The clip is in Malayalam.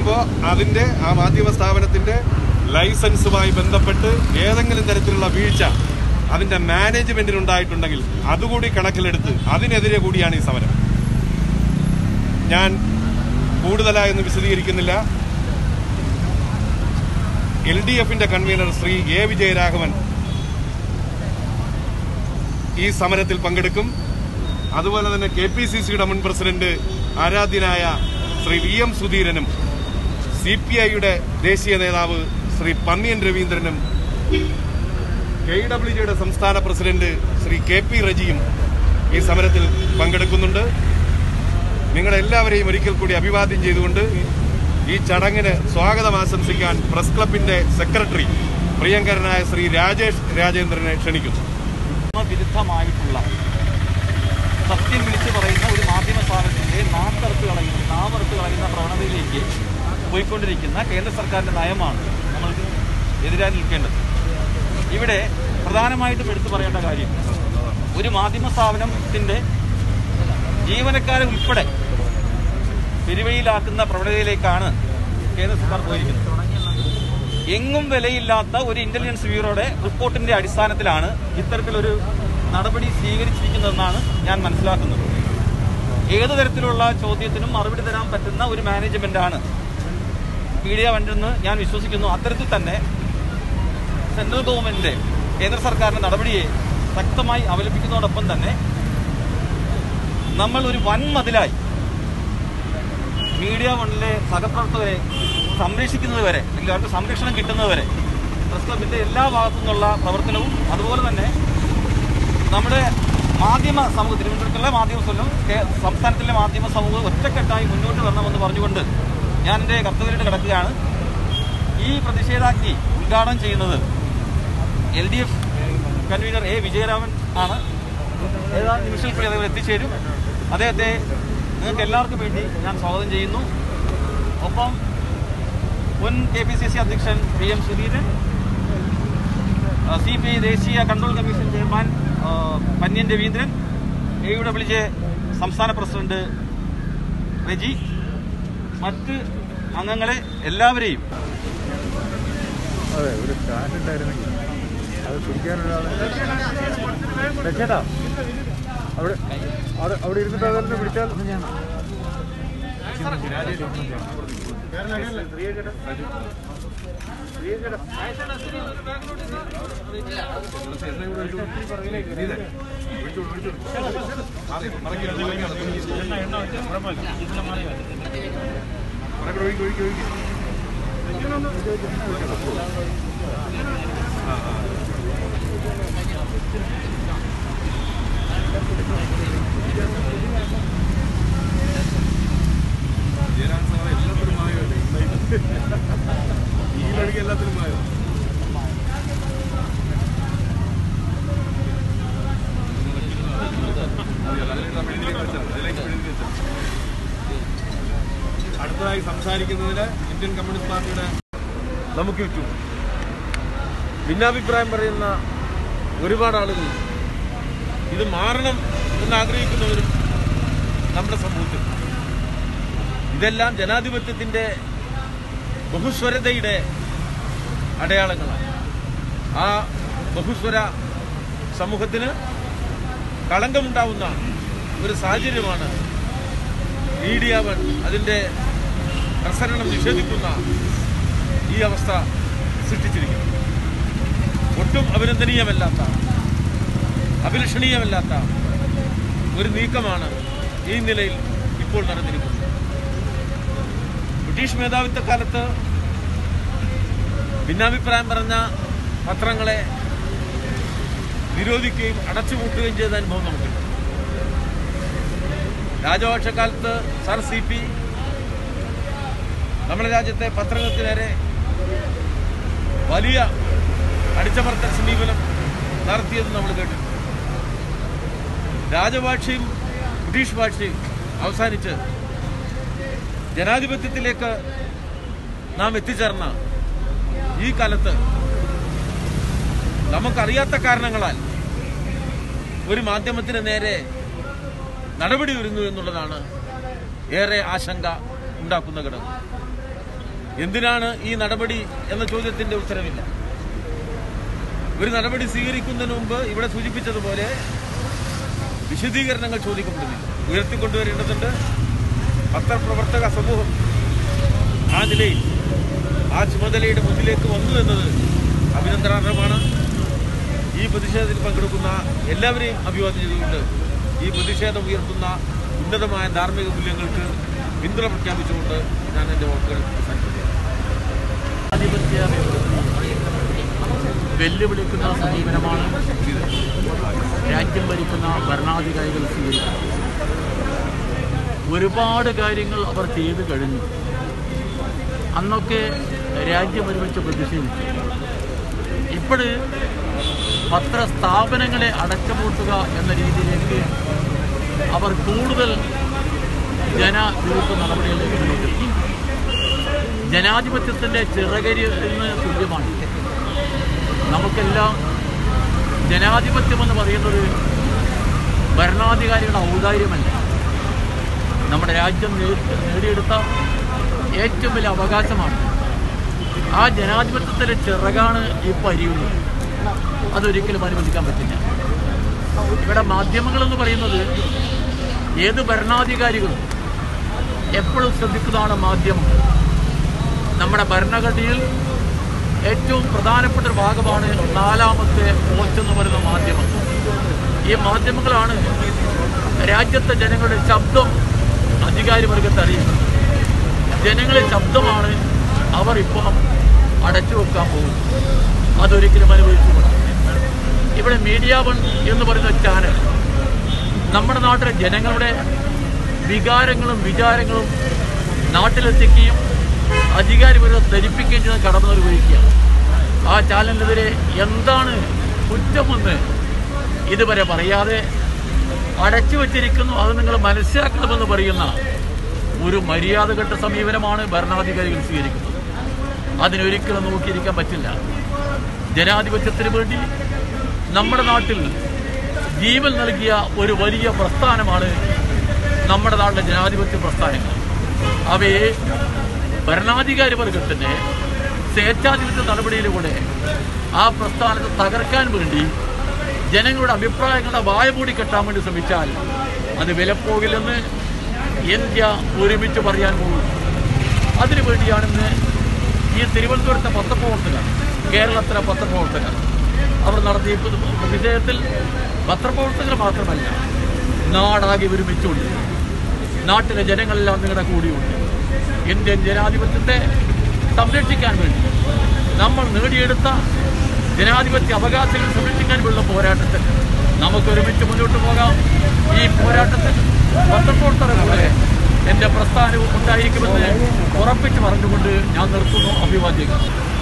അപ്പോൾ അതിൻ്റെ ആ മാധ്യമ സ്ഥാപനത്തിൻ്റെ ലൈസൻസുമായി ബന്ധപ്പെട്ട് ഏതെങ്കിലും തരത്തിലുള്ള വീഴ്ച അതിൻ്റെ മാനേജ്മെന്റിനുണ്ടായിട്ടുണ്ടെങ്കിൽ അതുകൂടി കണക്കിലെടുത്ത് അതിനെതിരെ കൂടിയാണ് ഈ സമരം ഞാൻ കൂടുതലായൊന്നും വിശദീകരിക്കുന്നില്ല എൽ ഡി എഫിന്റെ കൺവീനർ ശ്രീ എ വിജയരാഘവൻ ഈ സമരത്തിൽ പങ്കെടുക്കും അതുപോലെ തന്നെ കെ പി സി സിയുടെ മുൻ പ്രസിഡന്റ് ആരാധ്യനായ ശ്രീ വി എം സുധീരനും സി പി ഐയുടെ ദേശീയ നേതാവ് ശ്രീ പന്നിയൻ രവീന്ദ്രനും കെ ഡബ്ല്യു ജിയുടെ സംസ്ഥാന പ്രസിഡന്റ് ശ്രീ കെ പി റജിയും ഈ സമരത്തിൽ പങ്കെടുക്കുന്നുണ്ട് നിങ്ങളെല്ലാവരെയും ഒരിക്കൽ കൂടി അഭിവാദ്യം ചെയ്തുകൊണ്ട് ഈ ചടങ്ങിന് സ്വാഗതം ആശംസിക്കാൻ പ്രസ് ക്ലബിന്റെ സെക്രട്ടറി പ്രിയങ്കരനായ ശ്രീ രാജേഷ് രാജേന്ദ്രനെ ക്ഷണിക്കുന്നു വിരുദ്ധമായിട്ടുള്ള സത്യം വിളിച്ചു പറയുന്ന ഒരു മാധ്യമ സ്ഥാപനത്തിന്റെ നാത്തറുത്ത് കളയുന്ന നാമറുത്ത് കളയുന്ന പ്രവണതയിലേക്ക് പോയിക്കൊണ്ടിരിക്കുന്ന കേന്ദ്ര സർക്കാരിന്റെ നയമാണ് നമ്മൾക്ക് എതിരായി നിൽക്കേണ്ടത് ഇവിടെ പ്രധാനമായിട്ടും എടുത്തു പറയേണ്ട കാര്യം ഒരു മാധ്യമ സ്ഥാപനത്തിന്റെ ജീവനക്കാരെ ഉൾപ്പെടെ പെരുവഴിയിലാക്കുന്ന പ്രവണതയിലേക്കാണ് കേന്ദ്ര സർക്കാർ പോയിരിക്കുന്നത് എങ്ങും വിലയില്ലാത്ത ഒരു ഇന്റലിജൻസ് ബ്യൂറോയുടെ റിപ്പോർട്ടിന്റെ അടിസ്ഥാനത്തിലാണ് ഇത്തരത്തിലൊരു നടപടി സ്വീകരിച്ചിരിക്കുന്നതെന്നാണ് ഞാൻ മനസ്സിലാക്കുന്നത് ഏതു തരത്തിലുള്ള ചോദ്യത്തിനും മറുപടി തരാൻ പറ്റുന്ന ഒരു മാനേജ്മെന്റാണ് മീഡിയ വണ്ടെന്ന് ഞാൻ വിശ്വസിക്കുന്നു അത്തരത്തിൽ തന്നെ സെൻട്രൽ ഗവൺമെന്റിന്റെ കേന്ദ്ര സർക്കാരിന്റെ നടപടിയെ ശക്തമായി അവലംബിക്കുന്നതോടൊപ്പം തന്നെ നമ്മൾ ഒരു വൻ മതിലായി മീഡിയ വണ്ണിലെ സഹപ്രവർത്തകരെ സംരക്ഷിക്കുന്നത് വരെ അല്ലെങ്കിൽ അവർക്ക് സംരക്ഷണം കിട്ടുന്നത് വരെ പ്രസ് ക്ലബിന്റെ എല്ലാ ഭാഗത്തു നിന്നുള്ള പ്രവർത്തനവും അതുപോലെ തന്നെ നമ്മുടെ മാധ്യമ സമൂഹം തിരുവനന്തപുരത്തുള്ള മാധ്യമ സമൂഹം കേ- സംസ്ഥാനത്തിലെ മാധ്യമ സമൂഹം ഒറ്റക്കെട്ടായി മുന്നോട്ട് വരണമെന്ന് പറഞ്ഞുകൊണ്ട് ഞാൻ എൻ്റെ കർത്തവ്യമായിട്ട് കിടക്കുകയാണ് ഈ പ്രതിഷേധാജ്ഞി ഉദ്ഘാടനം ചെയ്യുന്നത് L D F convener A Vijayaraman ആണ് ഏതാനും നിമിഷങ്ങൾക്കുള്ളിൽ അദ്ദേഹം എത്തിച്ചേരും അദ്ദേഹത്തെ നിങ്ങൾക്ക് എല്ലാവർക്കും വേണ്ടി ഞാൻ സ്വാഗതം ചെയ്യുന്നു ഒപ്പം മുൻ കെ പി സി സി അധ്യക്ഷൻ P M Sudheeran C P I ദേശീയ കൺട്രോൾ കമ്മീഷൻ ചെയർമാൻ ആ, പന്യൻ രവീന്ദ്രൻ എ യുടെ വിളിച്ച് സംസ്ഥാന പ്രസിഡന്റ് റെജി മറ്റ് അംഗങ്ങളെ എല്ലാവരെയും അതെ ഒരു സ്റ്റാൻഡ് ഉണ്ടായിരുന്നെങ്കിൽ അത് പിടിക്കാനൊരാളെ ചേട്ടാ അവിടെ അവിടെ അവിടെ ഇരുന്നിട്ട് അതെന്നെ പിടിച്ചാൽ ഈ വഴിക്ക് എല്ലാത്തിലും ആയോ അടുത്തതായി സംസാരിക്കുന്നതിന് ഇന്ത്യൻ കമ്മ്യൂണിസ്റ്റ് പാർട്ടിയുടെ നമുക്ക് ചുറ്റും ഭിന്നാഭിപ്രായം പറയുന്ന ഒരുപാട് ആളുകൾ ഇത് മാറണം എന്ന് ആഗ്രഹിക്കുന്നവരും നമ്മുടെ സമൂഹത്തിൽ ഇതെല്ലാം ജനാധിപത്യത്തിന്റെ ബഹുസ്വരതയുടെ അടയാളങ്ങളാണ് ആ ബഹുസ്വര സമൂഹത്തിന് കളങ്കമുണ്ടാവുന്ന ഒരു സാഹചര്യമാണ് മീഡിയ വൺ അതിന്റെ പ്രസരണം നിഷേധിക്കുന്ന ഈ അവസ്ഥ സൃഷ്ടിച്ചിരിക്കുന്നു ഒട്ടും അഭിനന്ദനീയമല്ലാത്ത അഭിലഷണീയമല്ലാത്ത ഒരു നീക്കമാണ് ഈ നിലയിൽ ഇപ്പോൾ നടന്നിരിക്കുന്നത് ബ്രിട്ടീഷ് മേധാവിത്വ കാലത്ത് ഭിന്നാഭിപ്രായം പറഞ്ഞ പത്രങ്ങളെ നിരോധിക്കുകയും അടച്ചുപൂട്ടുകയും ചെയ്ത അനുഭവം നമുക്കുണ്ട് രാജപക്ഷക്കാലത്ത് സർ സി പി നമ്മുടെ രാജ്യത്തെ പത്രങ്ങൾക്ക് നേരെ വലിയ അടിച്ചമർത്തൽ സമീപനം നടത്തിയത് നമ്മൾ കേട്ടിട്ടുണ്ട് രാജഭാഷയും ബ്രിട്ടീഷ് ഭാഷയും അവസാനിച്ച് ജനാധിപത്യത്തിലേക്ക് നാം എത്തിച്ചേർന്ന ഈ കാലത്ത് നമുക്കറിയാത്ത കാരണങ്ങളാൽ ഒരു മാധ്യമത്തിന് നേരെ നടപടി വരുന്നു എന്നുള്ളതാണ് ഏറെ ആശങ്ക ഉണ്ടാക്കുന്ന ഘടകം എന്തിനാണ് ഈ നടപടി എന്ന ചോദ്യത്തിന്റെ ഉത്തരവില്ല ഒരു നടപടി സ്വീകരിക്കുന്നതിന് മുമ്പ് ഇവിടെ സൂചിപ്പിച്ചതുപോലെ വിശദീകരണങ്ങൾ ചോദിക്കപ്പെടുന്നില്ല ഉയർത്തിക്കൊണ്ടുവരേണ്ടതുണ്ട് പത്രപ്രവർത്തക സമൂഹം ആ നിലയിൽ ആ ചുമതലയുടെ മുന്നിലേക്ക് വന്നു എന്നത് അഭിനന്ദനാർഹമാണ് ഈ പ്രതിഷേധത്തിൽ പങ്കെടുക്കുന്ന എല്ലാവരെയും അഭിവാദ്യം ചെയ്തുകൊണ്ട് ഈ പ്രതിഷേധം ഉയർത്തുന്ന ഉന്നതമായ ധാർമ്മിക മൂല്യങ്ങൾക്ക് പിന്തുണ പ്രഖ്യാപിച്ചുകൊണ്ട് ഞാൻ എൻ്റെ വാക്കുകൾ അവസാനിപ്പിക്കുകയാണ് ആധിപത്യ വെല്ലുവിളിക്കുന്ന സമീപനമാണ് രാജ്യം ഭരിക്കുന്ന ഭരണാധികാരികൾ സ്വീകരിക്കുന്നത് ഒരുപാട് കാര്യങ്ങൾ അവർ ചെയ്തു കഴിഞ്ഞു അന്നൊക്കെ രാജ്യം ഒരുമിച്ച് പ്രതിഷേധിച്ചു ഇപ്പോൾ പത്രസ്ഥാപനങ്ങളെ അടച്ചുപൂട്ടുക എന്ന രീതിയിലേക്ക് അവർ കൂടുതൽ ജനവിരുദ്ധ നടപടികളിലേക്ക് മുന്നോട്ട് ജനാധിപത്യത്തിൻ്റെ ചിറകരിന് തുല്യമാണ് നമുക്കെല്ലാം ജനാധിപത്യമെന്ന് പറയുന്നത് ഭരണാധികാരികളുടെ ഔദാര്യമല്ല നമ്മുടെ രാജ്യം നേ- നേടിയെടുത്ത ഏറ്റവും വലിയ അവകാശമാണ് ആ ജനാധിപത്യത്തിലെ ചിറകാണ് ഈ പരിയുന്നത് അതൊരിക്കലും അനുവദിക്കാൻ പറ്റില്ല ഇവിടെ മാധ്യമങ്ങളെന്ന് പറയുന്നത് ഏത് ഭരണാധികാരികളും എപ്പോഴും ശ്രദ്ധിക്കുന്നതാണ് മാധ്യമം നമ്മുടെ ഭരണഘടനയിൽ ഏറ്റവും പ്രധാനപ്പെട്ട ഒരു ഭാഗമാണ് നാലാമത്തെ പോസ്റ്റ് എന്ന് പറയുന്ന മാധ്യമം ഈ മാധ്യമങ്ങളാണ് രാജ്യത്തെ ജനങ്ങളുടെ ശബ്ദം അധികാരിവർഗത്തെ അറിയുന്നത് ജനങ്ങളുടെ ശബ്ദമാണ് അവർ ഇപ്പം അടച്ചു വെക്കാൻ പോകുന്നത് അതൊരിക്കലും അനുഭവിച്ചുകൂടാ ഇവിടെ മീഡിയ വൺ എന്ന് പറയുന്ന ചാനൽ നമ്മുടെ നാട്ടിലെ ജനങ്ങളുടെ വികാരങ്ങളും വിചാരങ്ങളും നാട്ടിലെത്തിക്കുകയും അധികാരിവരെ ധരിപ്പിക്കുകയും ചെയ്യുന്ന കടമ നിർവഹിക്കുക ആ ചാനലിനെതിരെ എന്താണ് കുറ്റമെന്ന് ഇതുവരെ പറയാതെ അടച്ചു വച്ചിരിക്കുന്നു അത് നിങ്ങൾ മനസ്സിലാക്കണമെന്ന് പറയുന്ന ഒരു മര്യാദഘട്ട സമീപനമാണ് ഭരണാധികാരികൾ സ്വീകരിക്കുന്നത് അതിനൊരിക്കലും നോക്കിയിരിക്കാൻ പറ്റില്ല ജനാധിപത്യത്തിന് വേണ്ടി നമ്മുടെ നാട്ടിൽ ജീവൻ നൽകിയ ഒരു വലിയ പ്രസ്ഥാനമാണ് നമ്മുടെ നാട്ടിലെ ജനാധിപത്യ പ്രസ്ഥാനങ്ങൾ അവയെ ഭരണാധികാരി വർഗത്തിന്റെ സ്വേച്ഛാധിപത്യ നടപടിയിലൂടെ ആ പ്രസ്ഥാനത്തെ തകർക്കാൻ വേണ്ടി ജനങ്ങളുടെ അഭിപ്രായങ്ങളുടെ വായ മൂടി കെട്ടാൻ വേണ്ടി ശ്രമിച്ചാൽ അത് വിലപ്പോകില്ലെന്ന് ഇന്ത്യ ഒരുമിച്ച് പറയാൻ പോകുന്നു അതിനുവേണ്ടിയാണിന്ന് ഈ തിരുവനന്തപുരത്തെ പത്രപ്രവർത്തകർ കേരളത്തിലെ പത്രപ്രവർത്തകർ അവർ നടത്തിയ ഈ വിഷയത്തിൽ പത്രപ്രവർത്തകർ മാത്രമല്ല നാടാകെ ഒരുമിച്ചുണ്ട് നാട്ടിലെ ജനങ്ങളെല്ലാം നിങ്ങളുടെ കൂടിയുണ്ട് ഇന്ത്യൻ ജനാധിപത്യത്തെ സംരക്ഷിക്കാൻ വേണ്ടി നമ്മൾ നേടിയെടുത്ത ജനാധിപത്യ അവകാശങ്ങൾ സംരക്ഷിക്കാൻ വേണ്ട പോരാട്ടത്തിൽ നമുക്ക് ഒരുമിച്ച് മുന്നോട്ട് പോകാം ഈ പോരാട്ടത്തിൽ പത്രപ്രവർത്തകരുടെ കൂടെ എൻ്റെ പ്രസ്ഥാനവും ഉണ്ടായിരിക്കുമെന്ന് ഉറപ്പിച്ച് പറഞ്ഞുകൊണ്ട് ഞാൻ നിർത്തുന്നു അഭിവാദ്യങ്ങൾ